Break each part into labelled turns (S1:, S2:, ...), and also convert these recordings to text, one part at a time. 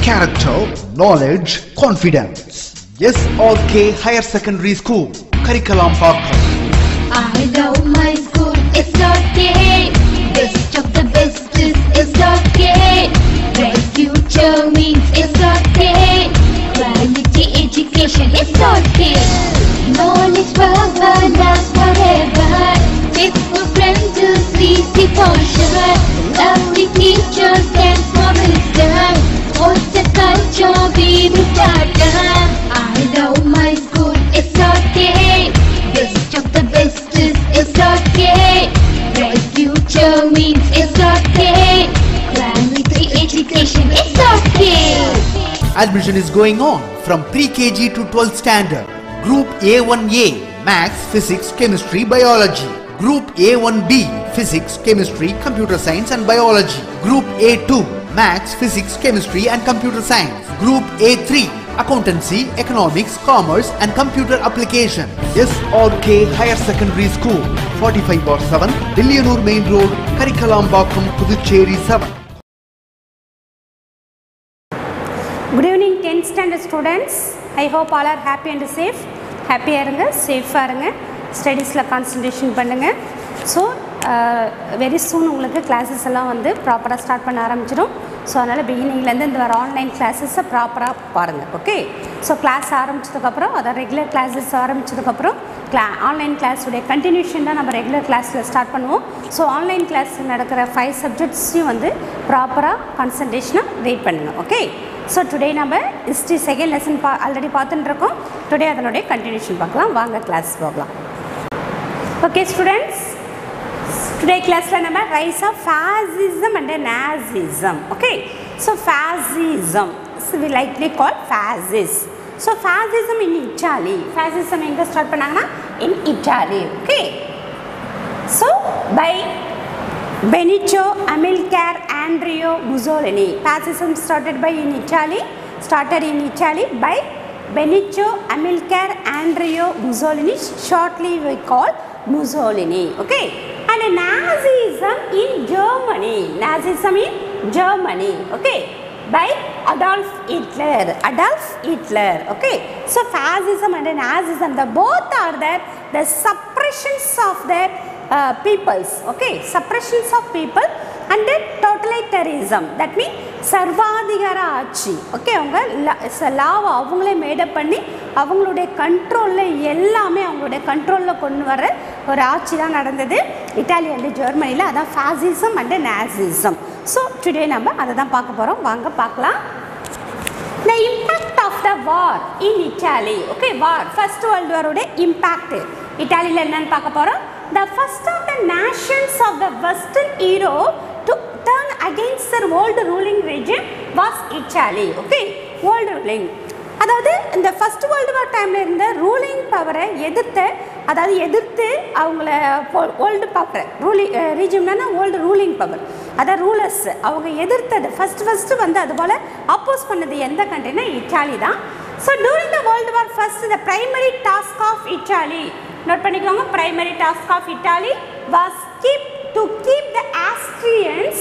S1: character, knowledge, confidence. SRK Higher Secondary School, Curriculum Pakam.
S2: I love my school, it's okay. Best of the best is it's okay. Bright future means it's okay. Quality education, it's okay. Knowledge forever, love forever. Faithful friends to see the portion. Lovely teachers and for wisdom. What's the culture we will start? I love my school, it's okay. Best of the best is it's okay. Bright future means it's okay. Quality education, it's okay.
S1: Admission is going on from pre-KG to 12th standard. Group A1A, Maths, Physics, Chemistry, Biology. Group A1B, Physics, Chemistry, Computer Science and Biology. Group A2, Maths, Physics, Chemistry and Computer Science. Group A3, Accountancy, Economics, Commerce and Computer Application. SRK Higher Secondary School, 45 bar 7, Dillianur Main Road, Karikalambakkam, Puducherry 7.
S3: Good evening tenth standard students I hope all are happy and safe ஹாப்பியாக இருங்க சேஃபாக இருங்க ஸ்டடீஸில் concentration பண்ணுங்கள் so very soon உங்களுக்கு classes எல்லாம் வந்து ப்ராப்பராக ஸ்டார்ட் பண்ண ஆரம்பிச்சிடும் ஸோ அதனால் பிகினிங்லேருந்து இந்த வர ஆன்லைன் கிளாஸஸை ப்ராப்பராக பாருங்கள் ஓகே ஸோ கிளாஸ் ஆரம்பிச்சதுக்கப்புறம் அதாவது ரெகுலர் கிளாஸஸ் ஆரம்பிச்சதுக்கப்புறம் கிளா ஆன்லைன் கிளாஸுடைய கண்டினியூஷன் தான் நம்ம ரெகுலர் கிளாஸில் ஸ்டார்ட் பண்ணுவோம் ஸோ ஆன்லைன் கிளாஸ் நடக்கிற ஃபைவ் சப்ஜெக்ட்ஸையும் வந்து ப்ராப்பராக கான்சன்ட்ரேஷனாக ரீட் பண்ணுங்கள் ஓகே ஸோ டுடே நம்ம ஹிஸ்ட்ரி செகண்ட் லெசன் பா ஆல்ரெடி பார்த்துட்டு இருக்கோம் டுடே அதனுடைய கண்டினியூஷன் பார்க்கலாம் வாங்க கிளாஸ் போகலாம் ஓகே ஸ்டூடெண்ட்ஸ் டுடே கிளாஸில் நம்ம rise of fascism and Nazism okay so fascism we likely call fasces so fascism in Italy fascism எங்கே ஸ்டார்ட் பண்ணாங்கன்னா in Italy okay so by Benito Amilcar Andrea Mussolini. Fascism started by in Italy, started in Italy by Benito Amilcar Andrea Mussolini. Shortly we call Mussolini. Okay. And Nazism in Germany. Nazism in Germany. Okay. By Adolf Hitler. Adolf Hitler. Okay. So fascism and Nazism, the both are there. The suppressions of their uh, peoples okay suppressions of people and then totalitarianism that mean சர்வாதிகார ஆட்சி okay அவங்க லாவை அவங்களே made up பண்ணி அவங்களுடைய கண்ட்ரோலில் எல்லாமே அவங்களுடைய கண்ட்ரோலில் கொண்டு வர ஒரு ஆட்சி தான் நடந்தது இட்டாலி அண்டு ஜெர்மனியில் அதான் fascism and Nazism so today நம்ம அதை தான் பார்க்க போகிறோம் வாங்க பார்க்கலாம் the impact of the war in Italy okay war first world war உடைய impact இட்டாலியில் என்னன்னு பார்க்க போகிறோம் the first of the nations of the western Europe to turn against their old ruling regime was Italy okay world ruling அதாவது இந்த first world war டைமில் இருந்த ruling பவரை எதிர்த்து அதாவது எதிர்த்து அவங்கள ஓல்டு பவர் ரூலிங் ரீஜியம்னா ஓல்டு ரூலிங் பவர் அதாவது ரூலர்ஸ் அவங்க எதிர்த்தது ஃபஸ்ட் ஃபஸ்ட்டு வந்து அது போல் அப்போஸ் பண்ணது எந்த கண்ட்ரினா இட்டாலி தான் so during the World War first the primary task of Italy note பண்ணிக்கோங்க primary task of Italy was keep to keep the Austrians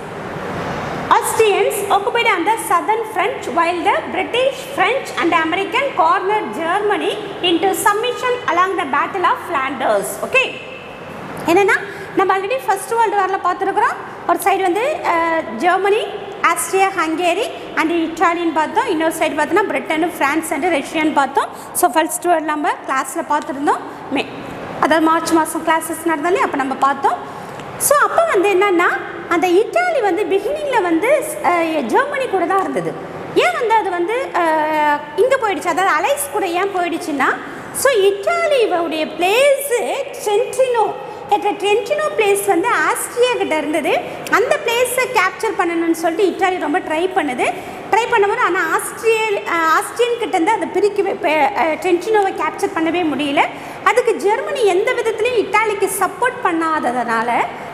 S3: Austrians occupied on the southern French while the British, French and American cornered Germany into submission along the Battle of Flanders. Okay. என்னென்னா நம்ம already first World வாரில் பார்த்துருக்குறோம் ஒரு side வந்து Germany Austria Hungary and இட்டாலின்னு பார்த்தோம் இன்னொரு side பார்த்தோன்னா பிரிட்டனு ஃப்ரான்ஸ் அண்டு ரஷ்யான்னு பார்த்தோம் ஸோ ஃபர்ஸ்ட் வேர்ல்டு நம்ம கிளாஸில் பார்த்துருந்தோம் மே அதாவது மார்ச் மாதம் கிளாஸஸ் நடந்தாலே அப்போ நம்ம பார்த்தோம் ஸோ அப்போ வந்து என்னென்னா அந்த இட்டாலி வந்து பிகினிங்கில் வந்து ஜெர்மனி கூட தான் இருந்தது ஏன் வந்து அது வந்து இங்கே போயிடுச்சு அதாவது அலைஸ் கூட ஏன் போயிடுச்சுன்னா ஸோ இட்டாலியோடைய பிளேஸு ட்ரென்டினோ இந்த ட்ரென்டினோ பிளேஸ் வந்து ஆஸ்ட்ரியா கிட்ட இருந்தது அந்த பிளேஸை கேப்சர் பண்ணணும்னு சொல்லிட்டு இட்டாலி ரொம்ப ட்ரை பண்ணுது ட்ரை பண்ணும்போது ஆனால் ஆஸ்ட்ரியல் ஆஸ்ட்ரியன் கிட்ட இருந்து அதை பிரிக்கவே டென்டினோவை கேப்சர் பண்ணவே முடியல அதுக்கு ஜெர்மனி எந்த விதத்துலையும் இட்டாலிக்கு சப்போர்ட் பண்ணாததுனால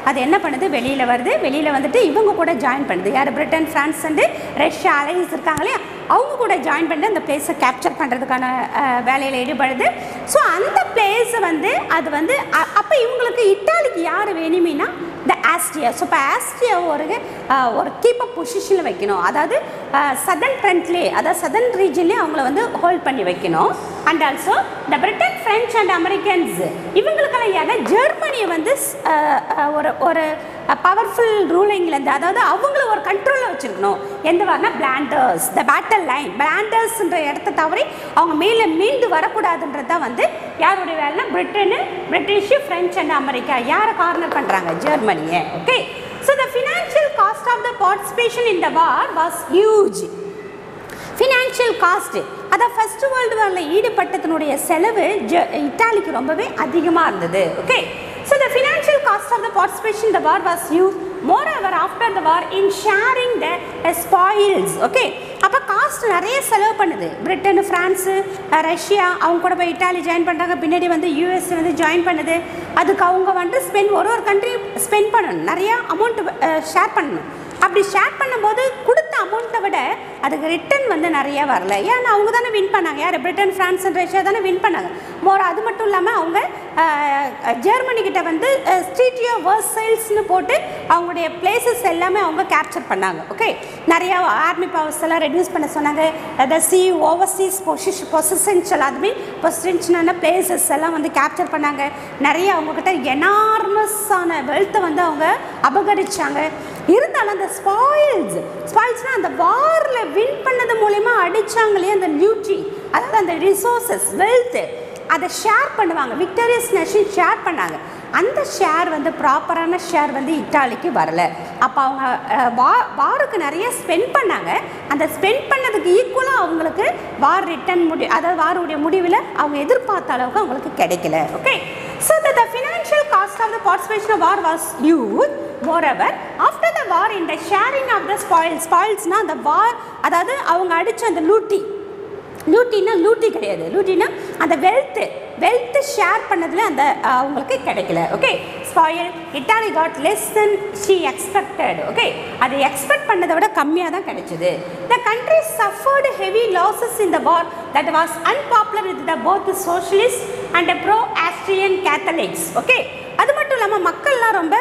S3: அது என்ன பண்ணுது வெளியில் வருது வெளியில் வந்துட்டு இவங்க கூட ஜாயின் பண்ணுது யார் Britain France and Russia alliance இருக்காங்க இல்லையா அவங்க கூட ஜாயின் பண்ணி அந்த பிளேஸை கேப்சர் பண்ணுறதுக்கான வேலையில் ஈடுபடுது ஸோ அந்த பிளேஸை வந்து அது வந்து அப்போ இவங்களுக்கு இட்டாலிக்கு யார் வேணுமேனா இந்த ஆஸ்ட்ரியா ஸோ இப்போ ஆஸ்ட்ரியா ஒரு அஹ், ஒரு கீப் அப் பொசிஷனில் வைக்கணும் அதாவது சதன் ஃப்ரண்ட்லேயே அதாவது சதன் ரீஜன்லேயே அவங்கள வந்து ஹோல்ட் பண்ணி வைக்கணும் அண்ட் ஆல்சோ இந்த பிரிட்டன் ஃப்ரெஞ்ச் அண்ட் அமெரிக்கன்ஸ் இவங்களுக்கெல்லாம் யாருன்னா ஜெர்மனியை வந்து அஹ், அஹ், ஒரு ஒரு பவர்ஃபுல் ரூலிங்லேருந்து அதாவது அவங்கள ஒரு கண்ட்ரோலில் வச்சுருக்கணும் எந்த வரனா பிளாண்டர்ஸ் த பேட்டல் லைன் பிளாண்டர்ஸ்ன்ற இடத்த தவறி அவங்க மேலே மீண்டு வரக்கூடாதுன்றது தான் வந்து யாருடைய வேலைனா Britain British French and America யாரை கார்னர் பண்ணுறாங்க ஜெர்மனியை okay so the financial cost of the participation in the war was huge financial cost அதான் ஃபர்ஸ்ட் வேர்ல்டு வாரில் ஈடுபட்டதனுடைய செலவு ஜ இட்டாலிக்கு ரொம்பவே அதிகமாக இருந்தது okay so the financial cost of the participation the war was huge moreover after the war in sharing the spoils okay அப்போ காஸ்ட் நிறைய செலவு பண்ணுது பிரிட்டன் ஃப்ரான்ஸு அஹ், ரஷ்யா அவங்க கூட போய் இட்டாலி ஜாயின் பண்ணுறாங்க பின்னாடி வந்து யூஎஸ் வந்து ஜாயின் பண்ணுது அதுக்கு அவங்க வந்து ஸ்பெண்ட் ஒரு ஒரு கண்ட்ரி ஸ்பெண்ட் பண்ணணும் நிறையா அமௌண்ட் ஷேர் பண்ணணும் அப்படி ஷேர் பண்ணும்போது கொடுத்த அமௌண்ட்டை விட அதுக்கு ரிட்டர்ன் வந்து நிறைய வரல ஏன்னா அவங்க தானே வின் பண்ணாங்க யார் பிரிட்டன் ஃப்ரான்ஸ் அண்ட் ரஷ்யா தானே வின் பண்ணாங்க மோர் அது மட்டும் இல்லாமல் அவங்க அஹ், ஜெர்மனி கிட்ட வந்து ஸ்ட்ரீட்டியோ வர்சைல்ஸ்னு போட்டு அவங்களுடைய பிளேசஸ் எல்லாமே அவங்க கேப்சர் பண்ணாங்க ஓகே நிறையா ஆர்மி பவர்ஸ் எல்லாம் ரெடியூஸ் பண்ண சொன்னாங்க த சி ஓவர்சீஸ் பொசிஷ் பொசிஷன்ஸ் எல்லாத்துமே பொசிஷனான பிளேசஸ் எல்லாம் வந்து கேப்சர் பண்ணாங்க நிறைய அவங்கக்கிட்ட எனார்மஸான வெல்த்தை வந்து அவங்க அபகரிச்சாங்க இருந்தாலும் அந்த ஸ்பாயில்ஸ் ஸ்பாயில்ஸ்னால் அந்த வாரில் வின் பண்ணது மூலயமா அடிச்சாங்களே அந்த நியூட்ரி அதாவது அந்த ரிசோர்சஸ் வெல்த்து அதை ஷேர் பண்ணுவாங்க விக்டோரியஸ் நேஷன் ஷேர் பண்ணாங்க அந்த ஷேர் வந்து ப்ராப்பரான ஷேர் வந்து இட்டாலிக்கு வரல அப்போ அவங்க அஹ், வா வாருக்கு நிறைய ஸ்பெண்ட் பண்ணாங்க அந்த ஸ்பெண்ட் பண்ணதுக்கு ஈக்குவலாக அவங்களுக்கு வார் ரிட்டர்ன் முடி அதாவது வாருடைய முடிவில் அவங்க எதிர்பார்த்த அளவுக்கு அவங்களுக்கு கிடைக்கல okay so the financial cost of the participation of war was huge moreover after the war இந்த ஷேரிங் ஆஃப் த ஸ்பாயில் ஸ்பாயில்ஸ்னால் அந்த வார் அதாவது அவங்க அடித்த அந்த லூட்டி லூட்டினா லூட்டி கிடையாது லூட்டினா அந்த வெல்த்து வெல்த்து ஷேர் பண்ணதில் அந்த அஹ், அவங்களுக்கு கிடைக்கல okay spoil Italy got less then she expected okay அது எக்ஸ்பெக்ட் பண்ணதை விட கம்மியாக தான் கிடைச்சது the country suffered heavy losses in the war that was unpopular with the both socialist and pro Austrian Catholics okay அது மட்டும் இல்லாமல் மக்கள்லாம் ரொம்ப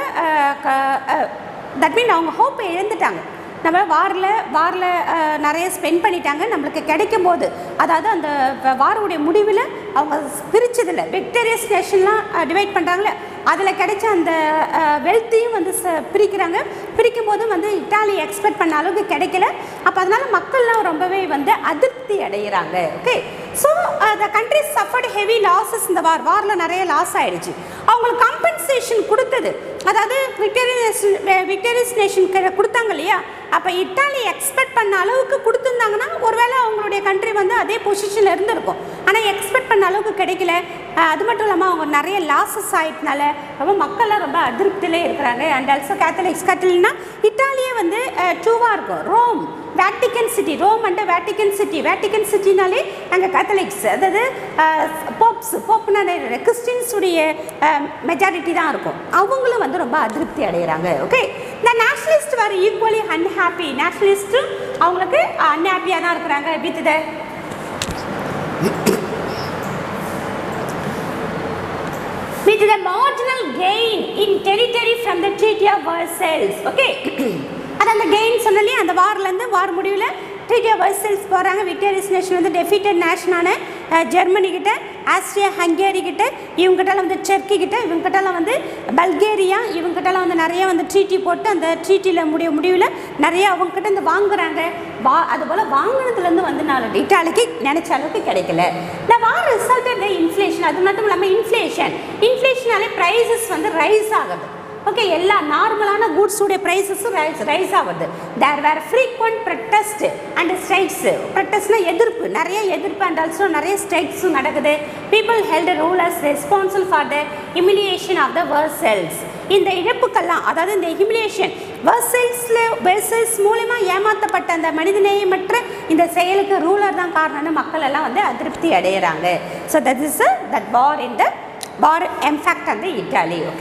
S3: தட் மீன் அவங்க ஹோப்பை இழந்துட்டாங்க நம்ம வாரில் வாரில் நிறைய ஸ்பெண்ட் பண்ணிட்டாங்க நம்மளுக்கு கிடைக்கும் போது அதாவது அந்த வ- வாருடைய முடிவில் அவங்க பிரிச்சதில்ல விக்டோரியஸ் நேஷன்லாம் டிவைட் பண்ணுறாங்களே அதில் கிடைச்ச அந்த வெல்த்தையும் வந்து ச- பிரிக்கிறாங்க பிரிக்கும் போதும் வந்து இட்டாலி எக்ஸ்பெக்ட் பண்ண அளவுக்கு கிடைக்கல அப்போ அதனால மக்கள்லாம் ரொம்பவே வந்து அதிருப்தி அடைகிறாங்க okay so the country suffered heavy losses இந்த வார் வாரில் நிறைய லாஸ் ஆயிடுச்சு அவங்களுக்கு கம்பன்சேஷன் கொடுத்தது அதாவது விக்டோரியஸ் விக்டோரியஸ் நேஷன் கொடுத்தாங்க இல்லையா அப்போ இட்டாலி எக்ஸ்பெக்ட் பண்ண அளவுக்கு கொடுத்துருந்தாங்கன்னா ஒருவேளை அவங்களுடைய கண்ட்ரி வந்து அதே பொசிஷனில் இருந்திருக்கும் ஆனால் எக்ஸ்பெக்ட் பண்ண அளவுக்கு கிடைக்கல அஹ் அது மட்டும் இல்லாமல் அவங்க நிறைய லாஸஸ் ஆயிட்டனால ரொம்ப மக்கள்லாம் ரொம்ப அதிருப்தியிலே இருக்கிறாங்க அண்ட் ஆல்சோ கேத்தலிக்ஸ் கேத்தலிக்னா இட்டாலியே வந்து டூவாக இருக்கும் Rome Vatican City Rome and Vatican City Vatican சிட்டினாலே அங்கே கேத்தலிக்ஸ் அதாவது போப்ஸ் போப்னா கிறிஸ்டின்ஸுடைய மெஜாரிட்டி தான் இருக்கும் அவங்களும் வந்து ரொம்ப அதிருப்தி அடைகிறாங்க ஓகே இந்த நேஷனலிஸ்ட் வர ஈக்குவலி அன்ஹாப்பி நேஷனலிஸ்ட்டும் அவங்களுக்கு அன்ஹாப்பியாக தான் இருக்கிறாங்க with the with the marginal gain in territory from the treaty of Versailles okay அது அந்த கெயின் சொன்னாலே அந்த வார்லேருந்து வார் முடிவில் ட்ரீட்டி ஆஃப் வெர்சல்ஸ் போகிறாங்க விக்டோரியஸ் நேஷன் வந்து டெஃபிட்டட் நேஷனான ஜெர்மனி கிட்ட ஆஸ்ட்ரியா ஹங்கேரி கிட்ட இவங்ககிட்டலாம் வந்து செர்க்கி கிட்ட இவங்ககிட்டலாம் வந்து பல்கேரியா இவங்ககிட்டலாம் வந்து நிறைய வந்து ட்ரீட்டி போட்டு அந்த ட்ரீட்டியில் முடிய முடிவில் நிறைய அவங்ககிட்ட இருந்து வாங்குறாங்க வா அதுபோல் வாங்கினதுலேருந்து வந்து நான் இட்டாலிக்கு நினச்ச அளவுக்கு கிடைக்கல இந்த வார் ரிசல்ட் இன்ஃப்ளேஷன் அது மட்டும் இல்லாமல் இன்ஃப்ளேஷன் இன்ஃப்ளேஷனாலே ப்ரைஸஸ் வந்து ரைஸ் ஆகுது ஓகே எல்லா நார்மலான கூட்ஸுடைய ப்ரைஸஸும் ரைஸ் ரைஸ் ஆகுது there were frequent protest and strikes ப்ரொட்டஸ்ட்னா எதிர்ப்பு நிறைய எதிர்ப்பு அண்ட் ஆல்சோ நிறைய ஸ்ட்ரைக்ஸும் நடக்குது people held rulers responsible for the humiliation of the Versailles இந்த இழப்புக்கெல்லாம் அதாவது இந்த ஹிமிலியேஷன் வர்செல்ஸில் வெர்சல்ஸ் மூலமா ஏமாற்றப்பட்ட அந்த மனிதநேயமற்ற இந்த செயலுக்கு ரூலர் தான் காரணம்னு மக்கள் எல்லாம் வந்து அதிருப்தி அடையிறாங்க so that is that war in the war impact அந்த Italy okay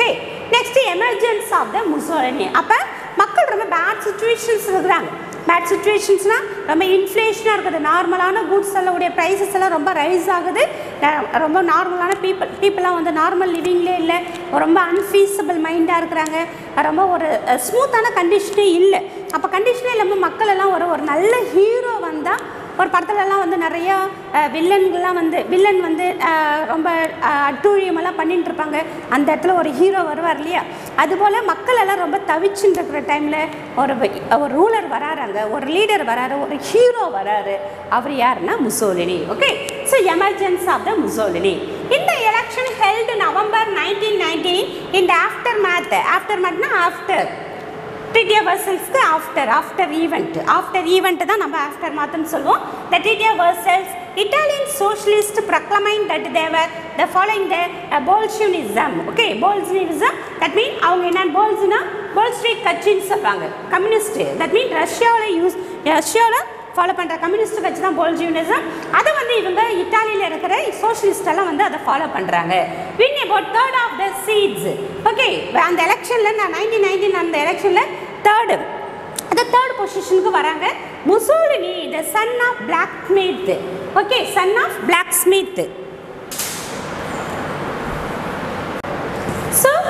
S3: next emergence of the Mussolini அப்போ மக்கள் ரொம்ப பேட் சுச்சுவேஷன்ஸ் இருக்கிறாங்க பேட் சுச்சுவேஷன்ஸ்னால் ரொம்ப இன்ஃப்ளேஷனாக இருக்குது நார்மலான குட்ஸ் எல்லாம் ப்ரைஸஸ் எல்லாம் ரொம்ப ரைஸ் ஆகுது ந- ரொம்ப நார்மலான பீப்புள் பீப்புளாக வந்து நார்மல் லிவிங்லே இல்லை ரொம்ப அன்ஃபீஸபிள் மைண்டாக இருக்கிறாங்க ரொம்ப ஒரு ஸ்மூத்தான கண்டிஷனே இல்லை அப்போ கண்டிஷனே இல்லாமல் மக்கள் எல்லாம் ஒரு ஒரு நல்ல ஹீரோ வந்தால் ஒரு படத்துலலாம் வந்து நிறையா வில்லன்கள்லாம் வந்து வில்லன் வந்து அஹ், ரொம்ப அஹ், அட்டூழியமெல்லாம் பண்ணிட்டு இருப்பாங்க அந்த இடத்துல ஒரு ஹீரோ வருவார் இல்லையா அதுபோல் மக்கள் எல்லாம் ரொம்ப தவிச்சுட்டு இருக்கிற டைமில் ஒரு வி- ஒரு ரூலர் வராறாங்க ஒரு லீடர் வராரு ஒரு ஹீரோ வராரு அவர் யாருன்னா Mussolini okay so emergence of the Mussolini இந்த election held November nineteen nineteen இந்த ஆஃப்டர் மேத் ஆஃப்டர் மேத்னா ஆஃப்டர் ட்ரிட்டியா வர்சல்ஸ்க்கு after after event after event தான் நம்ம ஆஃப்டர் மாத்தன்னு சொல்லுவோம் the treaty of Versailles Italian socialist proclaimed that they were the following the Bolshevism okay Bolshevism that mean அவங்க என்ன போல்ஸ்னா போல்ஸ்ட்ரீட் கட்சின்னு சொல்லுவாங்க கம்யூனிஸ்ட் தட் மீன் ரஷ்யாவில் யூஸ் ரஷ்யாவில் ஃபாலோ பண்ணுற கம்யூனிஸ்ட் கட்சி தான் போல்ஜியூனிசம் அதை வந்து இவங்க இட்டாலியில் இருக்கிற சோஷியலிஸ்ட் எல்லாம் வந்து அதை ஃபாலோ பண்ணுறாங்க win about third of the seats okay அந்த எலெக்ஷனில் நான் நைன்டீன் நைன்டீன் அந்த எலெக்ஷனில் தேர்டு அந்த தேர்ட் பொசிஷனுக்கு வராங்க Mussolini the son of blacksmith okay son of blacksmith so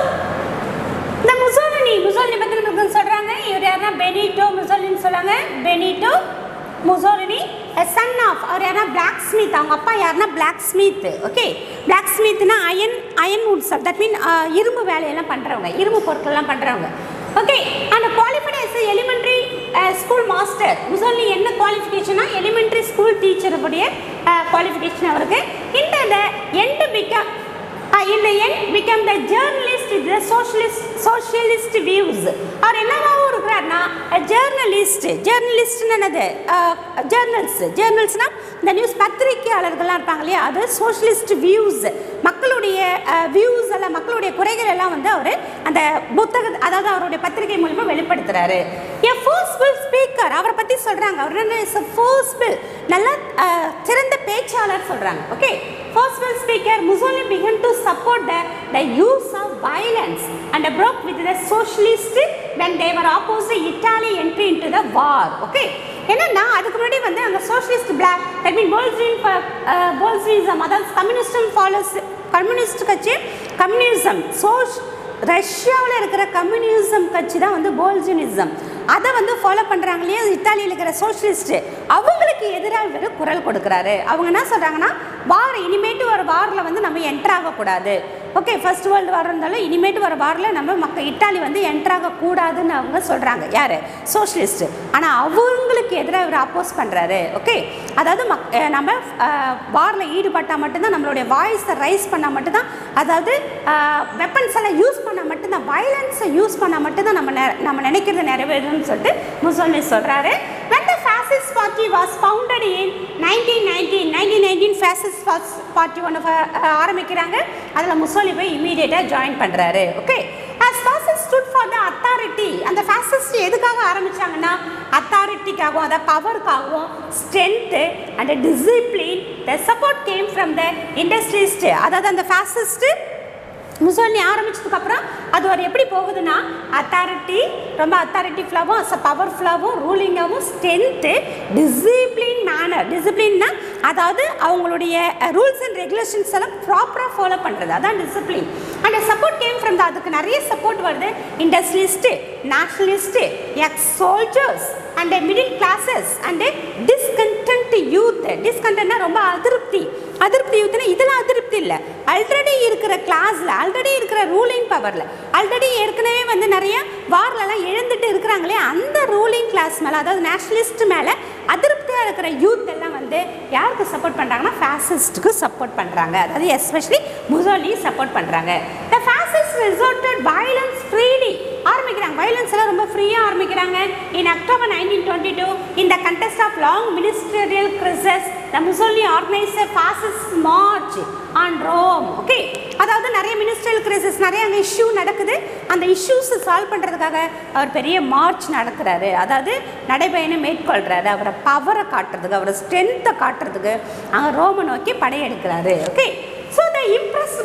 S3: இந்த முசோலினி முசோலினி பற்றி நமக்கு சொல்கிறாங்க இவர் யாருன்னா பெனிட்டோ முசோலின்னு சொல்லுவாங்க பெனிட்டோ முசோலினி சன் ஆஃப் அவர் யாருன்னா பிளாக் ஸ்மித் அவங்க அப்பா யாருன்னா பிளாக் ஸ்மித் ஓகே பிளாக் ஸ்மித்னா iron iron woods that mean இரும்பு வேலையெல்லாம் பண்ணுறவங்க இரும்பு பொருட்கள்லாம் பண்ணுறவங்க ஓகே அந்த qualified as elementary school master Mussolini என்ன குவாலிஃபிகேஷனா எலிமெண்ட்ரி ஸ்கூல் டீச்சருடைய குவாலிஃபிகேஷன் அவருக்கு இந்த end become Uh, in the end become the journalist with the socialist socialist views அவர் என்னவாகவும் இருக்கிறார்னா ஜேர்னலிஸ்ட் ஜேர்னலிஸ்ட்னு என்னது ஜேர்னல்ஸ் ஜேர்னல்ஸ்னா இந்த நியூஸ் பத்திரிகையாளர்கள்லாம் இருப்பாங்க இல்லையா அது சோஷியலிஸ்ட் வியூஸ் மக்களுடைய வியூஸ் எல்லாம் மக்களுடைய குறைகள் எல்லாம் வந்து அவர் அந்த புத்தக அதாவது அவருடைய பத்திரிகை மூலமா வெளிப்படுத்துறாரு எ ஃபோர்ஸ்ஃபுல் ஸ்பீக்கர் அவரை பற்றி சொல்கிறாங்க அவர் என்ன இஸ் ஃபோர்ஸ்ஃபுல் நல்ல அஹ், சிறந்த பேச்சாளர் சொல்கிறாங்க okay forceful speaker Mussolini began to support the the use of violence and broke with the socialist when they were opposed Italy entry into the war okay என்னன்னா அதுக்கு முன்னாடி வந்து அந்த சோஷியலிஸ்ட் பிளாக் ஐ மீன் போல்ஸ்வின் போல்ஸ்வினிசம் அதாவது கம்யூனிஸ்டம் ஃபாலோஸ் கம்யூனிஸ்ட் கட்சி communism சோஷ் ரஷ்யாவில் இருக்கிற communism கட்சி தான் வந்து போல்ஜினிசம் அதை வந்து ஃபாலோ பண்ணுறாங்க இல்லையா இத்தாலியில் இருக்கிற சோஷியலிஸ்ட்டு அவங்களுக்கு எதிராக இவர் குரல் கொடுக்குறாரு அவங்க என்ன சொல்கிறாங்கன்னா வார் இனிமேட்டு ஒரு வாரில் வந்து நம்ம என்டர் ஆகக்கூடாது ஓகே ஃபர்ஸ்ட் வேர்ல்டு வார் இருந்தாலும் இனிமேட்டு வர வாரில் நம்ம மக்கள் இட்டாலி வந்து என்டர் ஆகக்கூடாதுன்னு அவங்க சொல்கிறாங்க யார் சோஷியலிஸ்ட்டு ஆனால் அவங்களுக்கு எதிராக இவர் அப்போஸ் பண்ணுறாரு ஓகே அதாவது மக் அஹ் நம்ம வாரில் ஈடுபட்டால் மட்டும்தான் நம்மளுடைய வாய்ஸை ரைஸ் பண்ணால் மட்டும்தான் அதாவது வெப்பன்ஸ் எல்லாம் யூஸ் பண்ணால் மட்டும்தான் வயலன்ஸை யூஸ் பண்ணால் மட்டும்தான் நம்ம நெ- நம்ம நினைக்கிறது நிறைவேறும்னு சொல்லிட்டு முசோலினி சொல்கிறாரு when the fascist party was founded in 1919 1919 fascist party ஒன்று ஆரம்பிக்கிறாங்க அதில் முசோலி போய் இமீடியட்டாக ஜாயின் பண்ணுறாரு okay as fascist stood for the authority அந்த fascist எதுக்காக ஆரம்பிச்சாங்கன்னா அத்தாரிட்டிக்காகவும் அதாவது பவருக்காகவும் strength and discipline the support came from the industrialist அதாவது அந்த fascist முசோலினி ஆரம்பிச்சதுக்கப்புறம் அது ஒரு எப்படி போகுதுன்னா அத்தாரிட்டி ரொம்ப அத்தாரிட்டிஃபுல்லாகவும் அஸ் பவர்ஃபுல்லாகவும் ரூலிங்காகவும் ஸ்ட்ரென்த்து டிசிப்ளின் மேனர் டிசிப்ளின்னா அதாவது அவங்களுடைய ரூல்ஸ் அண்ட் ரெகுலேஷன்ஸ் எல்லாம் ப்ராப்பராக ஃபாலோ பண்ணுறது அதான் discipline and support came from அதுக்கு நிறைய சப்போர்ட் வருது industrialist nationalist ex soldiers and middle classes and discontent youth டிஸ்கண்டன்ட்னா ரொம்ப அதிருப்தி அதிருப்தி யூத்னா இதெல்லாம் அதிருப்தி இல்லை ஆல்ரெடி இருக்கிற கிளாஸில் ஆல்ரெடி இருக்கிற ரூலிங் பவரில் ஆல்ரெடி ஏற்கனவே வந்து நிறைய வார்லலாம் எழுந்துட்டு இருக்கிறாங்களே அந்த ரூலிங் கிளாஸ் மேலே அதாவது நேஷனலிஸ்ட் மேலே அதிருப்தியாக இருக்கிற யூத் எல்லாம் வந்து யாருக்கு சப்போர்ட் பண்ணுறாங்கன்னா ஃபேசிஸ்ட்டுக்கு சப்போர்ட் பண்ணுறாங்க அதாவது எஸ்பெஷலி முசோலி சப்போர்ட் பண்ணுறாங்க the fascist resorted violence freely ஆரம்பிக்கிறாங்க வயலன்ஸ் எல்லாம் ரொம்ப ஃப்ரீயாக ஆரம்பிக்கிறாங்க in October nineteen twenty two இந்த contest of long ministerial crises the Mussolini organise fascist march on Rome okay அதாவது நிறைய மினிஸ்ட்ரியல் கிரைசிஸ் நிறைய அங்கே இஷ்யூ நடக்குது அந்த இஷ்யூஸை சால்வ் பண்ணுறதுக்காக அவர் பெரிய மார்ச் நடக்கிறாரு அதாவது நடைபயணம் மேற்கொள்கிறாரு அவரை பவரை காட்டுறதுக்கு அவரை ஸ்ட்ரென்த்தை காட்டுறதுக்கு அங்கே ரோமை நோக்கி படையெடுக்கிறாரு okay so the impress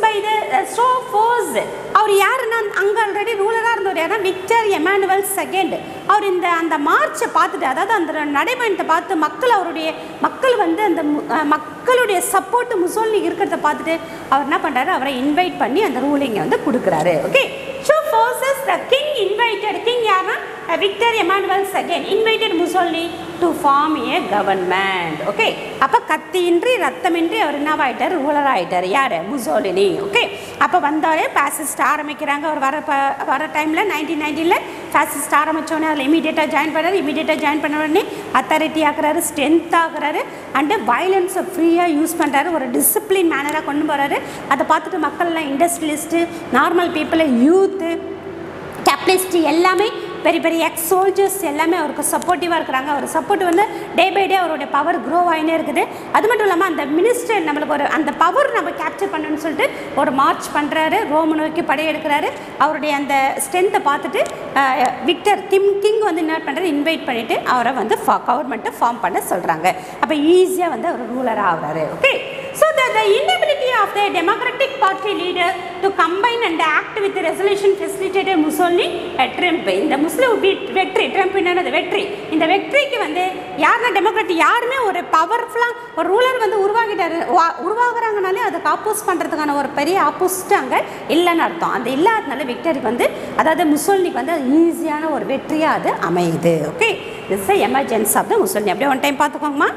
S3: by the so force அவர் யாருன்னா அங்கே ஆல்ரெடி ரூலராக இருந்தவர் யாருன்னா விக்டர் எமானுவல் செகண்ட் அவர் இந்த அந்த மார்ச்சை பார்த்துட்டு அதாவது அந்த நடைபயணத்தை பார்த்து மக்கள் அவருடைய மக்கள் வந்து அந்த மு- அஹ் மக்களுடைய சப்போர்ட் முசோலினி இருக்கிறத பார்த்துட்டு அவர் என்ன பண்ணுறாரு அவரை இன்வைட் பண்ணி அந்த ரூலிங்கை வந்து கொடுக்குறாரு okay so forces the king invited king யாருன்னா Victor Emmanuel second invited Mussolini to form a government okay அப்போ கத்தியின்றி ரத்தமின்றி அவர் என்னவாயிட்டார் ரூலர் ஆயிட்டார் யார் முசோலினி ஓகே அப்போ வந்தாலே பாசிஸ்ட் ஆரம்பிக்கிறாங்க அவர் வர ப வர டைமில் நைன்டீன் நைன்டீனில் பாசிஸ்ட் ஆரம்பித்தோடனே அதில் இமீடியட்டாக ஜாயின் பண்ணாரு இமீடியட்டாக ஜாயின் பண்ண உடனே அத்தாரிட்டி ஆக்குறாரு ஸ்ட்ரென்த் ஆகுறாரு அண்டு வயலன்ஸை ஃப்ரீயாக யூஸ் பண்ணுறாரு ஒரு டிசிப்ளின் மேனராக கொண்டு போகிறாரு அதை பார்த்துட்டு மக்கள்லாம் இண்டஸ்ட்ரியலிஸ்ட்டு நார்மல் பீப்புளை யூத்து கேபிட்டலிஸ்ட் எல்லாமே பெரிய பெரிய எக்ஸ் சோல்ஜர்ஸ் எல்லாமே அவருக்கு சப்போர்ட்டிவாக இருக்கிறாங்க அவர் சப்போர்ட் வந்து டே பை டே அவருடைய பவர் க்ரோ ஆகினே இருக்குது அது மட்டும் இல்லாமல் அந்த மினிஸ்டர் நம்மளுக்கு ஒரு அந்த பவர் நம்ம கேப்சர் பண்ணணும்னு சொல்லிட்டு ஒரு மார்ச் பண்ணுறாரு ரோம் நோக்கி படையெடுக்கிறாரு அவருடைய அந்த ஸ்ட்ரென்த்தை பார்த்துட்டு அஹ், விக்டர் கிம் கிங் வந்து என்ன பண்ணுறாரு இன்வைட் பண்ணிவிட்டு அவரை வந்து கவர்மெண்ட்டை ஃபார்ம் பண்ண சொல்கிறாங்க அப்போ ஈஸியாக வந்து அவர் ரூலராக ஆகுறாரு okay so the the inability of the democratic party leader to combine and act with the resolution facilitated Mussolini a Trump இந்த முஸ்லிம் வெ- வெற்றி ட்ரம்ப் என்னது வெற்றி இந்த வெற்றிக்கு வந்து யாருன்னா டெமோக்ராட் யாருமே ஒரு பவர்ஃபுல்லாக ஒரு ரூலர் வந்து உருவாக்கிட்டாரு வா- உருவாகுறாங்கனாலே அதுக்கு ஆப்போஸ் பண்ணுறதுக்கான ஒரு பெரிய ஆப்போசிட் அங்கே இல்லைன்னு அர்த்தம் அந்த இல்லாதனால விக்டரிக்கு வந்து அதாவது முசோலினிக்கு வந்து அது ஈஸியான ஒரு வெற்றியாக அது அமையுது okay this emergency of the Mussolini அப்படியே ஒன் டைம் பார்த்துக்கோங்கம்மா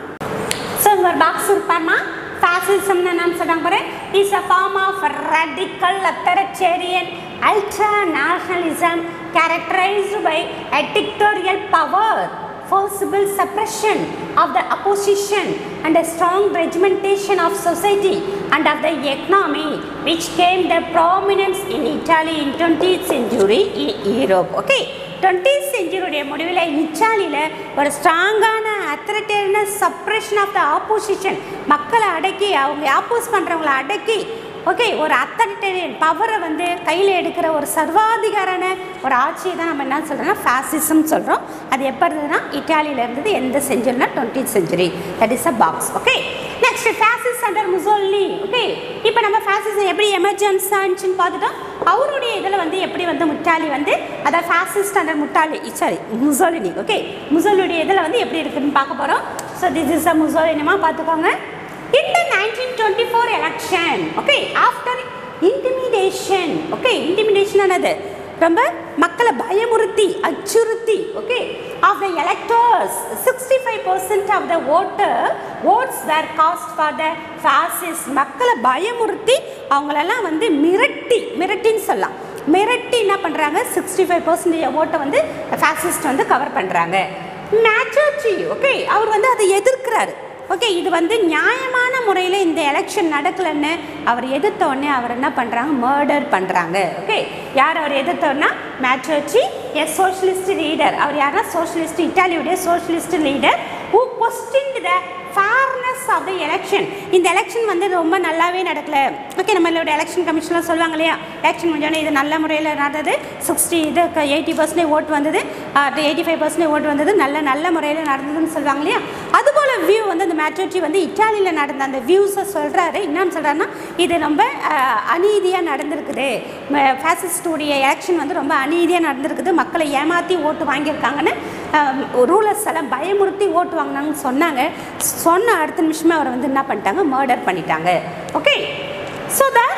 S3: ஸோ இங்கே ஒரு பாக்ஸ் இருப்பாருமா ஃபாசிசம்னு என்னன்னு சொல்கிறாங்க பாரு is a form of radical authoritarian ultra nationalism characterized by a dictatorial power forcible suppression of the opposition and a strong regimentation of society and of the economy which came the prominence in Italy in 20th century in Europe okay 20th செஞ்சுரியுடைய முடிவில் இத்தாலியில் ஒரு ஸ்ட்ராங்கான அத்தரிட்டேரியான சப்ரேஷன் of the opposition மக்களை அடக்கி அவங்க ஆப்போஸ் பண்ணுறவங்கள அடக்கி okay ஒரு அத்தரிட்டேரியன் பவரை வந்து கையில் எடுக்கிற ஒரு சர்வாதிகாரான ஒரு ஆட்சியை தான் நம்ம என்ன சொல்கிறோம்னா ஃபேசிசம் சொல்கிறோம் அது எப்போ இருந்ததுன்னா இட்டாலியில் இருந்தது எந்த செஞ்சுரினா twenty century that is a box okay next fascist under Mussolini okay இப்போ நம்ம ஃபேசிசம் எப்படி எமர்ஜென்சி ஆச்சுன்னு பார்த்துட்டோம் அவருடைய இதில் வந்து எப்படி வந்து முட்டாளி வந்து அதாவது ஃபேசிஸ்ட் அண்டர் முட்டாளி சாரி முசோலினி ஓகே முசோலினுடைய இதில் வந்து எப்படி இருக்குன்னு பார்க்க போகிறோம் ஸோ திஸ் இஸ் அ முசோலினிமா பார்த்துக்கோங்க in the 1924 election okay after intimidation okay intimidation ஆனது ரொம்ப மக்களை பயமுறுத்தி அச்சுறுத்தி okay of the electors sixty five percent of the voter votes were cast for the fascists மக்களை பயமுறுத்தி அவங்களெல்லாம் வந்து மிரட்டி மிரட்டின்னு சொல்லலாம் மிரட்டி என்ன பண்ணுறாங்க சிக்ஸ்டி ஃபைவ் பர்சன்டேஜ் ஓட்டை வந்து ஃபேசிஸ்ட் வந்து கவர் பண்ணுறாங்க மேச்சோச்சி ஓகே அவர் வந்து அதை எதிர்க்கிறாரு ஓகே இது வந்து நியாயமான முறையில் இந்த எலெக்ஷன் நடக்கலைன்னு அவர் எதிர்த்த உடனே அவர் என்ன பண்ணுறாங்க மர்டர் பண்ணுறாங்க ஓகே யார் அவர் எதிர்த்தோன்னா மேட்சோச்சி எ சோஷலிஸ்ட் லீடர் அவர் யாருன்னா சோஷலிஸ்ட் இட்டாலியுடைய socialist leader who question the fairness of the election இந்த எலெக்ஷன் வந்து ரொம்ப நல்லாவே நடக்கல ஓகே நம்மளோட எலெக்ஷன் கமிஷனில் சொல்லுவாங்க இல்லையா எலெக்ஷன் முடிஞ்சோடனே இது நல்ல முறையில் நடந்தது சிக்ஸ்டி இது எயிட்டி பர்சன்டேஜ் ஓட்டு வந்தது எயிட்டி ஃபைவ் பர்சன்டேஜ் ஓட்டு வந்தது நல்ல நல்ல முறையில் நடந்ததுன்னு சொல்லுவாங்க இல்லையா அதுபோல் வியூ வந்து அந்த மேச்சோரிட்டி வந்து இட்டாலியில் நடந்த அந்த வியூஸை சொல்கிறாரு என்னன்னு சொல்கிறாருன்னா இது ரொம்ப அநீதியாக நடந்திருக்குது ஃபேசிஸ்டுடைய எலெக்ஷன் வந்து ரொம்ப அநீதியாக நடந்திருக்குது மக்களை ஏமாற்றி ஓட்டு வாங்கியிருக்காங்கன்னு ரூலர்ஸ் எல்லாம் பயமுறுத்தி ஓட்டு வாங்கினாங்கன்னு சொன்னாங்க சொன்ன அடுத்த நிமிஷமே அவரை வந்து என்ன பண்ணிட்டாங்க மர்டர் பண்ணிட்டாங்க ஓகே ஸோ தட்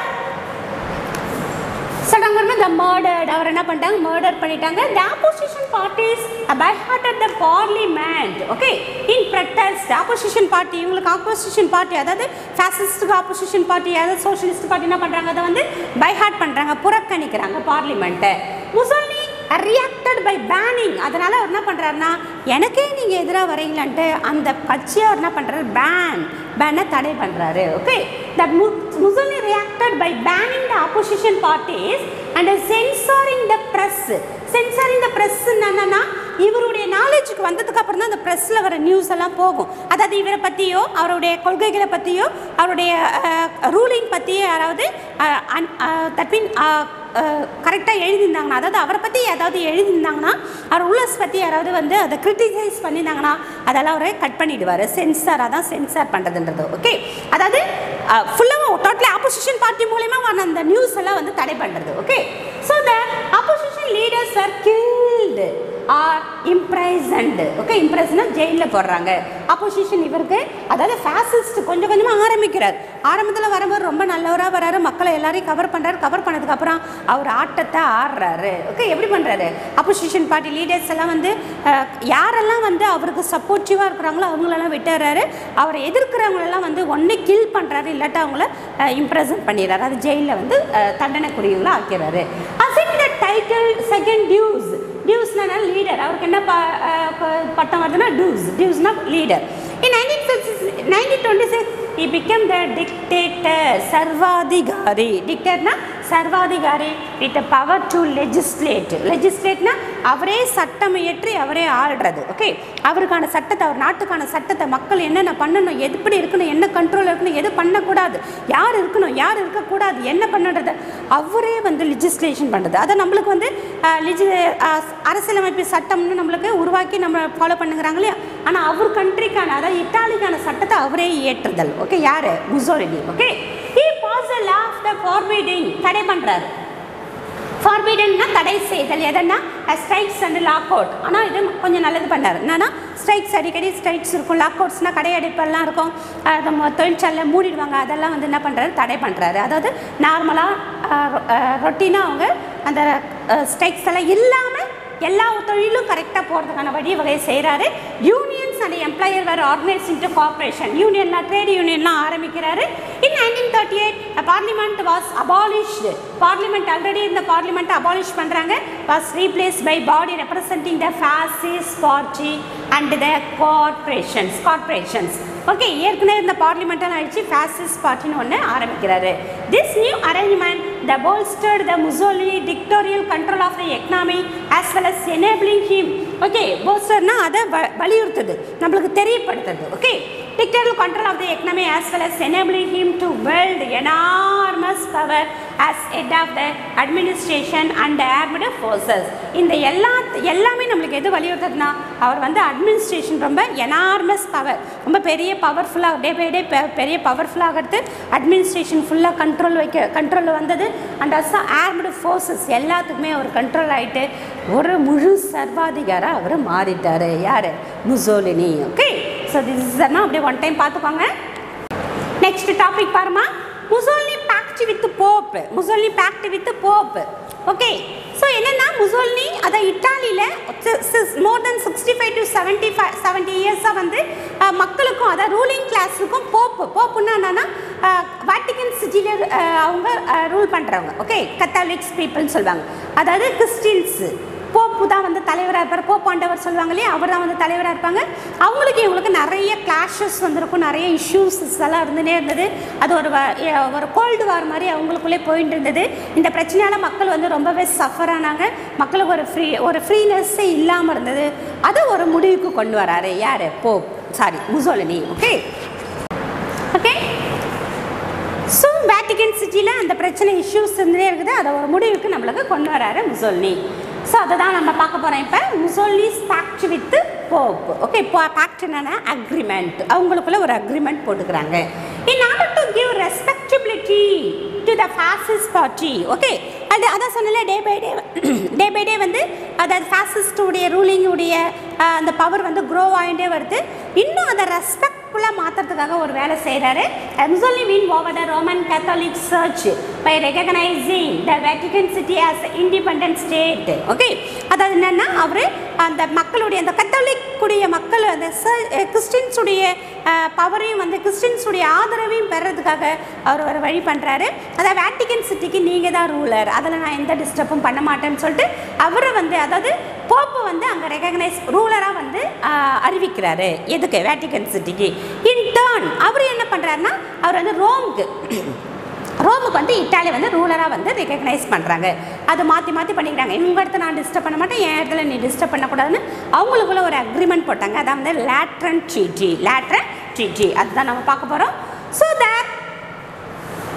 S3: சொல்கிறாங்க த மர்டர்ட் அவர் என்ன பண்ணிட்டாங்க மர்டர் பண்ணிட்டாங்க the opposition parties boycott the parliament okay in protest opposition party இவங்களுக்கு ஆப்போசிஷன் பார்ட்டி அதாவது ஃபேசிஸ்டுக்கு ஆப்போசிஷன் பார்ட்டி அதாவது சோஷியலிஸ்ட் பார்ட்டி என்ன பண்ணுறாங்க அதை வந்து பை ஹார்ட் பண்ணுறாங்க புறக்கணிக்கிறாங்க பார்லிமெண்ட்டை முசோலினி ரியாக்டட் பை பேனிங் அதனால் அவர் என்ன பண்ணுறாருன்னா எனக்கே நீங்கள் எதிராக வரீங்களான்ட்டு அந்த கட்சியை அவர் என்ன பண்ணுறாரு பேன் பேனை தடை பண்ணுறாரு okay that Mussolini reacted by banning the opposition parties and censoring the press censoring the press என்னன்னா இவருடைய நாலேஜுக்கு வந்ததுக்கு அப்புறம் தான் அந்த ப்ரெஸ்ஸில் வர நியூஸ் எல்லாம் போகும் அதாவது இவரை பற்றியோ அவருடைய கொள்கைகளை பற்றியோ அவருடைய ரூலிங் பற்றியோ யாராவது தட் மீன் கரெக்டாக எழுதியிருந்தாங்கன்னா அதாவது அவரை பற்றி ஏதாவது எழுதியிருந்தாங்கன்னா அவர் உள்ளஸ் பற்றி யாராவது வந்து அதை கிரிட்டிசைஸ் பண்ணியிருந்தாங்கன்னா அதெல்லாம் அவரை கட் பண்ணிடுவார் சென்சார் அதான் சென்சார் பண்ணுறதுன்றது ஓகே அதாவது ஃபுல்லாக டோட்டலி ஆப்போசிஷன் பார்ட்டி மூலயமா வர அந்த நியூஸ் எல்லாம் வந்து தடை பண்ணுறது okay so the opposition leaders are killed or imprisoned okay இம்ப்ரைஸ்னா ஜெயிலில் போடுறாங்க அப்போசிஷன் இவருக்கு அதாவது ஃபேசிஸ்ட் கொஞ்சம் கொஞ்சமாக ஆரம்பிக்கிறார் ஆரம்பத்தில் வரும்போது ரொம்ப நல்லவராக வராரு மக்களை எல்லாரையும் கவர் பண்ணுறாரு கவர் பண்ணதுக்கப்புறம் அவர் ஆட்டத்தை ஆடுறாரு ஓகே எப்படி பண்ணுறாரு அப்போசிஷன் பார்ட்டி லீடர்ஸ் எல்லாம் வந்து அஹ், யாரெல்லாம் வந்து அவருக்கு சப்போர்ட்டிவாக இருக்கிறாங்களோ அவங்களெல்லாம் விட்டுறாரு அவரை எதிர்க்கிறவங்களெல்லாம் வந்து ஒன்று கில் பண்ணுறாரு இல்லாட்டா அவங்கள இம்ப்ரெசன்ட் பண்ணிடுறாரு அது ஜெயிலில் வந்து அஹ், தண்டனைக்குரியவங்களா ஆக்கிறாரு assuming the title second Duce டியூஸ்னா லீடர் அவருக்கு என்ன ப அஹ் ப- பட்டம் வருதுன்னா டியூஸ் டியூஸ்னா leader in nineteen nineteen twenty six he become the dictator சர்வாதிகாரி டிக்டேட்னா சர்வாதிகாரி வித் பவர் டு லெஜிஸ்லேட் லெஜிஸ்லேட்னா அவரே சட்டம் இயற்றி அவரே ஆள்றது ஓகே அவருக்கான சட்டத்தை அவர் நாட்டுக்கான சட்டத்தை மக்கள் என்னென்ன பண்ணணும் எப்படி இருக்கணும் என்ன கண்ட்ரோல் இருக்கணும் எது பண்ணக்கூடாது யார் இருக்கணும் யார் இருக்கக்கூடாது என்ன பண்ணுறது அவரே வந்து லெஜிஸ்லேஷன் பண்ணுறது அதை நம்மளுக்கு வந்து அஹ், லெஜி அஹ், அரசியலமைப்பு சட்டம்னு நம்மளுக்கு உருவாக்கி நம்ம ஃபாலோ பண்ணுங்கிறாங்க இல்லையா ஆனால் அவர் கண்ட்ரிக்கான அதாவது இட்டாலிக்கான சட்டத்தை அவரே இயற்றுதல் ஓகே யார் Mussolini okay he pass a law of the forbidding தடை பண்ணுறாரு ஃபார்பிடன்னா தடை செய்தல் எதன்னா ஸ்ட்ரைக்ஸ் அண்ட் லாக் அவுட் ஆனால் இது கொஞ்சம் நல்லது பண்ணார் என்னன்னா ஸ்ட்ரைக்ஸ் அடிக்கடி ஸ்ட்ரைக்ஸ் இருக்கும் லாக் அவுட்ஸ்னால் கடையடைப்பெல்லாம் இருக்கும் அஹ் நம்ம தொழிற்சாலை மூடிடுவாங்க அதெல்லாம் வந்து என்ன பண்ணுறாரு தடை பண்ணுறாரு அதாவது நார்மலாக ரொட்டீனாக அவங்க அந்த ஸ்ட்ரைக்ஸ் எல்லாம் இல்லாமல் எல்லா தொழிலும் கரெக்டாக போகிறதுக்கான வழி வகையை செய்கிறாரு unions and employer were organise into corporation யூனியன்லாம் ட்ரேட் யூனியன்லாம் ஆரம்பிக்கிறாரு in nineteen thirty eight parliament was abolished parliament already இந்த பார்லிமெண்ட் அபாலிஷ் பண்ணுறாங்க was replace by body representing the fascist party and the corporations corporations okay ஏற்கனவே இந்த பார்லிமெண்ட்டாக ஆயிடுச்சு fascist பார்ட்டின்னு ஒன்று ஆரம்பிக்கிறாரு this new arrangement the bolstered the Mussolini dictatorial control of the economy as well as enabling him okay போஸ்டர்னா அதை வ- வலியுறுத்துது நம்மளுக்கு தெரியப்படுத்துது okay dictatorial control of the economy as well as enabling him to wield enormous power as head of the administration and the armed forces இந்த எல்லா எல்லாமே நம்மளுக்கு எது வலியுறுத்துதுன்னா அவர் வந்து அட்மினிஸ்ட்ரேஷன் ரொம்ப எனார்மஸ் பவர் ரொம்ப பெரிய பவர்ஃபுல்லாக டே பை டே பெரிய பவர்ஃபுல்லாகிறது அட்மினிஸ்ட்ரேஷன் ஃபுல்லாக கண்ட்ரோல் வைக்க கண்ட்ரோலில் வந்தது அண்ட் அஸ் ஆர்ம்டு ஃபோர்ஸஸ் எல்லாத்துக்குமே அவர் கண்ட்ரோல் ஆகிட்டு ஒரு முழு சர்வாதிகாரம் அவர் மாறிட்டார் யார் Mussolini okay so this is அப்படியே ஒன் டைம் பார்த்துக்கோங்க நெக்ஸ்ட் டாபிக் பாருமா Mussolini pact with pope Mussolini pact with pope okay so என்னென்னா முசோலினி அதை இட்டாலியில் more than sixty five to seventy five seventy இயர்ஸாக வந்து அஹ், மக்களுக்கும் அதாவது ரூலிங் கிளாஸுக்கும் போப்பு போப்புன்னா என்னன்னா வாட்டிகன் சிட்டியில் அவங்க ரூல் பண்ணுறவங்க ஓகே கத்தாலிக்ஸ் பீப்புள்னு சொல்லுவாங்க அதாவது கிறிஸ்டின்ஸு போப்பு தான் வந்து தலைவராக இருப்பார் போப் ஆண்டவர் சொல்லுவாங்க இல்லையா அவர் தான் வந்து தலைவராக இருப்பாங்க அவங்களுக்கு இவங்களுக்கு நிறைய கிளாஷஸ் வந்திருக்கும் நிறைய இஷ்யூஸ் எல்லாம் இருந்துனே இருந்தது அது ஒரு வ- எ- ஒரு கோல்டு வார் மாதிரி அவங்களுக்குள்ளே போயிட்டு இருந்தது இந்த பிரச்சனையால் மக்கள் வந்து ரொம்பவே சஃபர் ஆனாங்க மக்களுக்கு ஒரு ஃப்ரீ ஒரு ஃப்ரீனஸ்ஸே இல்லாமல் இருந்தது அதை ஒரு முடிவுக்கு கொண்டு வராரு யார் pope sorry Mussolini okay okay so Vatican சிட்டியில் அந்த பிரச்சனை இஷ்யூஸ் இருந்தே இருக்குது அதை ஒரு முடிவுக்கு நம்மளுக்கு கொண்டு வராரு முசோல்னி ஸோ அதை தான் நம்ம பார்க்க போகிறோம் இப்போ Mussolini's pact with pope okay இப்போ பேக்ட் என்னன்னா அக்ரிமெண்ட் அவங்களுக்குள்ள ஒரு அக்ரிமெண்ட் போட்டுக்கிறாங்க in order to give respectability to the fascist party okay அது அதான் சொன்னல day by day day by day வந்து அதாவது ஃபாசிஸ்டுடைய ரூலிங்குடைய அந்த பவர் வந்து க்ரோ ஆகிட்டே வருது இன்னும் அதை ரெஸ்பெக்ட்ஃபுல்லாக மாற்றுறதுக்காக ஒரு வேலை செய்கிறாரு Mussolini mean over the Roman Catholic church by recognising the Vatican City as independent state okay அதாவது என்னென்னா அவர் அந்த மக்களுடைய அந்த கத்தோலிக் கூடிய மக்கள் அந்த கிறிஸ்டின்ஸுடைய பவரையும் வந்து கிறிஸ்டின்ஸுடைய ஆதரவையும் பெறதுக்காக அவர் ஒரு வழி பண்ணுறாரு அதாவது வேட்டிகன் சிட்டிக்கு நீங்கள் தான் ரூலர் அதில் நான் எந்த டிஸ்டர்பும் பண்ண மாட்டேன்னு சொல்லிட்டு அவரை வந்து அதாவது போப்பு வந்து அங்கே ரெகக்னைஸ் ரூலராக வந்து ஆஹ், அறிவிக்கிறாரு எதுக்கு வேட்டிகன் சிட்டிக்கு இன் டர்ன் அவர் என்ன பண்ணுறாருன்னா அவர் வந்து ரோமுக்கு ரோமுக்கு வந்து இட்டாலி வந்து ரூலராக வந்து ரெகக்னைஸ் பண்ணுறாங்க அது மாற்றி மாற்றி பண்ணிக்கிறாங்க இவங்க இடத்த நான் டிஸ்டர்ப் பண்ண மாட்டேன் என் இடத்துல நீ டிஸ்டர்ப் பண்ணக்கூடாதுன்னு அவங்களுக்குள்ள ஒரு அக்ரிமெண்ட் போட்டாங்க அதான் வந்து லேட்ரன் ட்ரீட்டி லேட்ரன் ட்ரீட்டி அதுதான் நம்ம பார்க்க போகிறோம் so that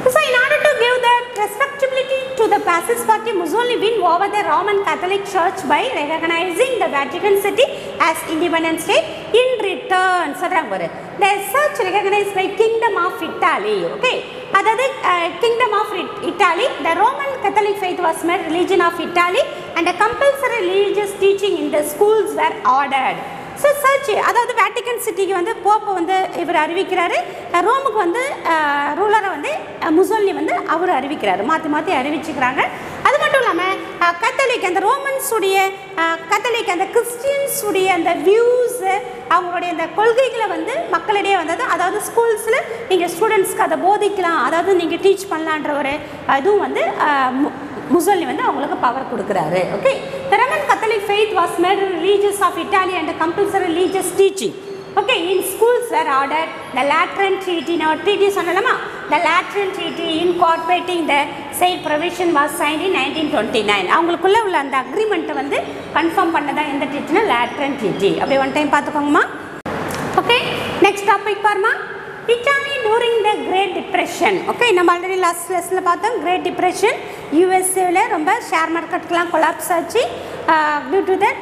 S3: So in order to give that respectability to the fascist party, Mussolini win over the Roman Catholic Church by recognizing the Vatican City as independent state. In return, சொல்றாங்க பாரு the such recognized by Kingdom of Italy. Okay, அதாவது uh, Kingdom of It- Italy, the Roman Catholic faith was made religion of Italy and a compulsory religious teaching in the schools were ordered. So church அதாவது Vatican சிட்டிக்கு வந்து போப்பை வந்து இவர் அறிவிக்கிறாரு அஹ் ரோமுக்கு வந்து ரூலரை வந்து அஹ் Mussolini வந்து அவர் அறிவிக்கிறாரு மாற்றி மாற்றி அறிவிச்சுக்கிறாங்க அது மட்டும் இல்லாமல் கத்தலிக் அந்த ரோமன்ஸுடைய கத்தலிக் அந்த கிறிஸ்டியன்ஸுடைய அந்த வியூஸு அவங்களுடைய அந்த கொள்கைகளை வந்து மக்களிடையே வந்தது அதாவது ஸ்கூல்ஸில் நீங்கள் ஸ்டூடெண்ட்ஸ்க்கு அதை போதிக்கலாம் அதாவது நீங்கள் டீச் பண்ணலான்ற ஒரு இதுவும் வந்து அஹ், மு- முசோலினி வந்து அவங்களுக்கு பவர் கொடுக்குறாரு okay the roman catholic faith was made religious of italy and compulsory religious teaching okay in schools were ordered the lateran treaty now treaty சொன்னலாமா the lateran treaty incorporating the said provision was signed in 1929 அவங்களுக்குள்ள உள்ள அந்த அக்ரிமெண்ட்டை வந்து confirm பண்ணதா எந்த ட்ரீட்டினா Lateran treaty அப்படியே one time பார்த்துக்கோங்கம்மா ஓகே நெக்ஸ்ட் டாபிக் பாருமா Italy during the great depression okay நம்ம ஆல்ரெடி லாஸ்ட் லெஸில் பார்த்தோம் கிரேட் டிப்ரெஷன் யூஎஸ்ஏவில் ரொம்ப ஷேர் மார்க்கெட்டுக்கெலாம் கொலாப்ஸ் ஆச்சு due to that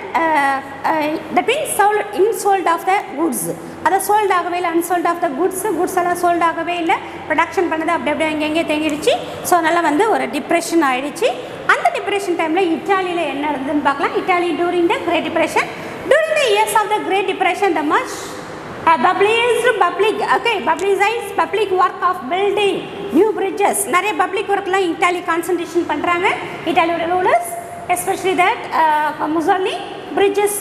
S3: that means sold unsold of the goods அதை சோல்ட் ஆகவே இல்லை unsold of the goods goods எல்லாம் சோல்ட் ஆகவே இல்லை ப்ரொடக்ஷன் பண்ணது அப்படி அப்படியே எங்கெங்கே தேங்கிடுச்சு ஸோ அதனால் வந்து ஒரு டிப்ரெஷன் ஆயிடுச்சு அந்த டிப்ரெஷன் டைமில் இட்டாலியில் என்ன இருந்ததுன்னு பார்க்கலாம் Italy during the great depression during the years of the great depression the much Uh, published public okay publicized public work of building new bridges நிறைய பப்ளிக் ஒர்க்லாம் இட்டாலி கான்சன்ட்ரேஷன் பண்ணுறாங்க இட்டாலியோட rulers especially that Mussolini bridges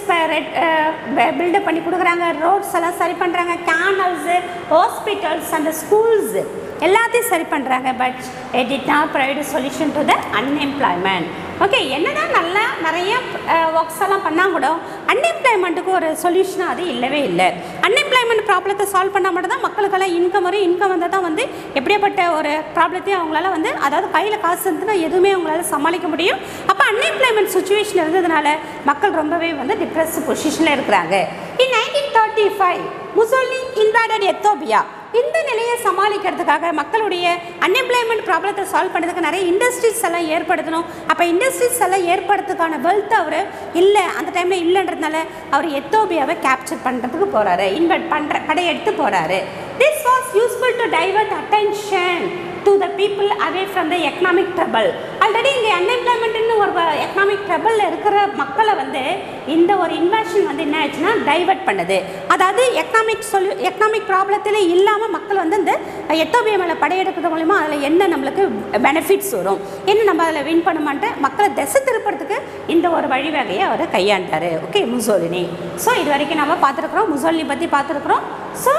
S3: buildup பண்ணி கொடுக்குறாங்க roads எல்லாம் சரி பண்ணுறாங்க canals hospitals அந்த ஸ்கூல்ஸ் எல்லாத்தையும் சரி பண்ணுறாங்க but it it not provide solution to the unemployment okay என்னதான் நல்லா நிறைய ஒர்க்ஸ் எல்லாம் பண்ணால் கூட அன்எம்ப்ளாய்மெண்ட்டுக்கு ஒரு சொல்யூஷனாக அது இல்லவே இல்லை அன்எம்ப்ளாய்மெண்ட் ப்ராப்ளத்தை சால்வ் பண்ணால் மட்டும் தான் மக்களுக்கெல்லாம் இன்கம் வரும் இன்கம் வந்தால் தான் வந்து எப்படியாப்பட்ட ஒரு ப்ராப்ளத்தையும் அவங்களால வந்து அதாவது கையில் காசு இருந்துன்னா எதுவுமே அவங்களால சமாளிக்க முடியும் அப்போ அன்எம்ப்ளாய்மெண்ட் சுச்சுவேஷன் இருந்ததுனால மக்கள் ரொம்பவே வந்து டிப்ரெஸ் பொசிஷனில் இருக்கிறாங்க in nineteen thirty five Mussolini invaded Ethiopia இந்த நிலையை சமாளிக்கிறதுக்காக மக்களுடைய அன்எம்ப்ளாய்மெண்ட் ப்ராப்ளத்தை சால்வ் பண்ணுறதுக்கு நிறைய இண்டஸ்ட்ரீஸ் எல்லாம் ஏற்படுத்தணும் அப்போ இண்டஸ்ட்ரீஸ் எல்லாம் ஏற்படுறதுக்கான வெல்த் அவர் இல்லை அந்த டைமில் இல்லைன்றதுனால அவர் எத்தோபியாவை கேப்சர் பண்ணுறதுக்கு போகிறாரு இன்வெர்ட் பண்ணுற படையெடுத்து போகிறாரு this was useful to divert attention to the people away from the economic trouble already இங்கே அன்எம்ப்ளாய்மெண்ட்னு ஒரு எக்கனாமிக் ட்ரபிளில் இருக்கிற மக்களை வந்து இந்த ஒரு இன்வெஷன் வந்து என்ன ஆச்சுன்னா டைவர்ட் பண்ணுது அதாவது எக்கனாமிக் சொல்லு எக்கனாமிக் ப்ராப்ளத்தில் இல்லாமல் மக்கள் வந்து இந்த எத்தோபியா மேலே படையெடுக்கிறது மூலிமா அதில் என்ன நம்மளுக்கு பெனிஃபிட்ஸ் வரும் என்ன நம்ம அதில் வின் பண்ணுமான்ட்டு மக்களை திசை திருப்பறதுக்கு இந்த ஒரு வழிவகையை அவர் கையாண்டார் ஓகே முசோலினி ஸோ இது வரைக்கும் நம்ம பார்த்துருக்குறோம் முசோலினி பற்றி பார்த்துருக்குறோம் ஸோ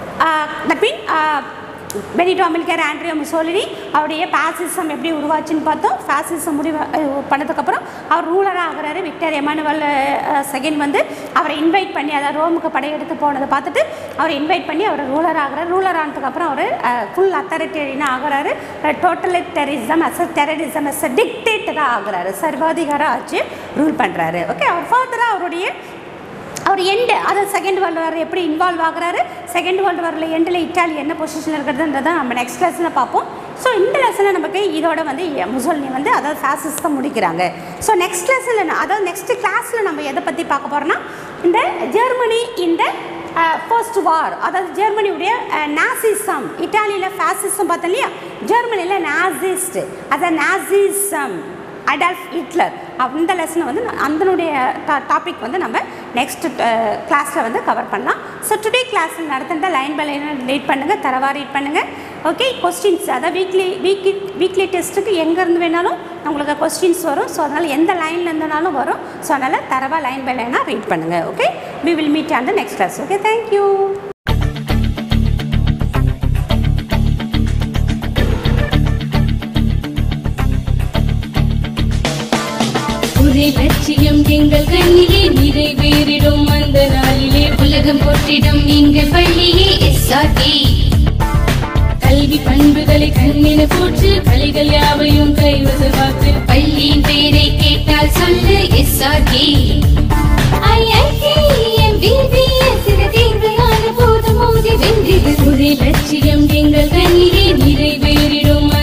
S3: தட் மீன் பெனிட்டோ அமெரிக்கர் ஆண்ட்ரியோ முசோலினி அவருடைய பாசிசம் எப்படி உருவாச்சுன்னு பார்த்தோம் பாசிசம் முடிவு அஹ், பண்ணதுக்கப்புறம் அவர் ரூலராக ஆகிறாரு விக்டர் எமானுவல் செகண்ட் வந்து அவரை இன்வைட் பண்ணி அதாவது ரோமுக்கு படையெடுத்து போனதை பார்த்துட்டு அவரை இன்வைட் பண்ணி அவர் ரூலர் ஆகிறார் ரூலர் ஆனதுக்கப்புறம் அவர் ஃபுல் அத்தாரிட்டேரியனாக ஆகிறாரு டோட்டலிட்டரிசம் அஸ் டெரரிசம் அஸ் டிக்டேட்டராக ஆகிறாரு சர்வாதிகார ஆட்சி ரூல் பண்ணுறாரு ஓகே அவர் ஃபர்தராக அவருடைய அவர் எண்டு அதாவது செகண்ட் வேர்ல்டு வார் எப்படி இன்வால்வ் ஆகுறாரு செகண்ட் வேர்ல்டு வாரில் எண்டில் இட்டாலி என்ன பொசிஷனில் இருக்கிறதுன்றதை நம்ம நெக்ஸ்ட் லெசனில் பார்ப்போம் ஸோ இந்த லெசனில் நமக்கு இதோட வந்து முசோலினி வந்து அதாவது ஃபேசிஸ்டம் முடிக்கிறாங்க ஸோ நெக்ஸ்ட் லெசனில் அதாவது நெக்ஸ்ட் கிளாஸில் நம்ம எதை பற்றி பார்க்க போகிறோம்னா இந்த ஜெர்மனி இந்த ஃபர்ஸ்ட் வார் அதாவது ஜெர்மனியுடைய நாசிசம் இட்டாலியில் ஃபேசிசம் பார்த்தோம் இல்லையா ஜெர்மனியில் நாசிஸ்ட் அதாவது நாசிசம் அடால்ஃப் ஹிட்லர் அந்த லெசனை வந்து நான் அதனுடைய டாபிக் வந்து நம்ம நெக்ஸ்ட் கிளாஸில் வந்து கவர் பண்ணலாம் ஸோ டுடே கிளாஸில் நடத்துகிற லைன் பை லைன் ரீட் பண்ணுங்கள் தரவாக ரீட் பண்ணுங்கள் ஓகே கொஸ்டின்ஸ் அதாவது வீக்லி வீக்லி வீக்லி டெஸ்ட்டுக்கு எங்கேருந்து வேணாலும் உங்களுக்கு கொஸ்டின்ஸ் வரும் ஸோ அதனால் எந்த லைனில் இருந்தனாலும் வரும் ஸோ அதனால் தரவாக லைன் பை லைனாக ரீட் பண்ணுங்கள் okay we will meet on the next class okay thank you
S2: ஒரே லட்சியம் எங்கள் கண்ணிலே நிறைவேறிடும் அந்த நாளிலே உலகம் போற்றிடும் எங்கள் பள்ளியே எஸ்ஆர்டி கல்வி பண்புகளை கண்ணின போற்று கலைகள் யாவையும் கைவசமாக்கு பள்ளியின் பெயரை கேட்டால் சொல்லு எஸ்ஆர்டி தேர்வு ஆன போதும் மோதி வென்றிடு ஒரே லட்சியம் எங்கள் கண்ணிலே நிறைவேறிடும்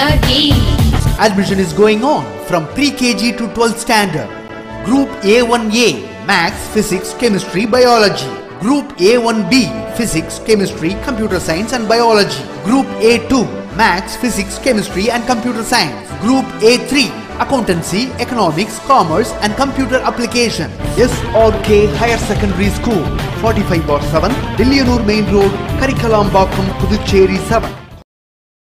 S2: started.
S1: Admission is going on from pre-KG to 12th standard. Group A1A Maths, Physics, Chemistry, Biology. Group A1B Physics, Chemistry, Computer Science and Biology. Group A2 Maths, Physics, Chemistry and Computer Science. Group A3 Accountancy, Economics, Commerce and Computer Application. SRK Higher Secondary School 45 7 Dillianur Main Road, Karikalambakkam, Puducherry 7.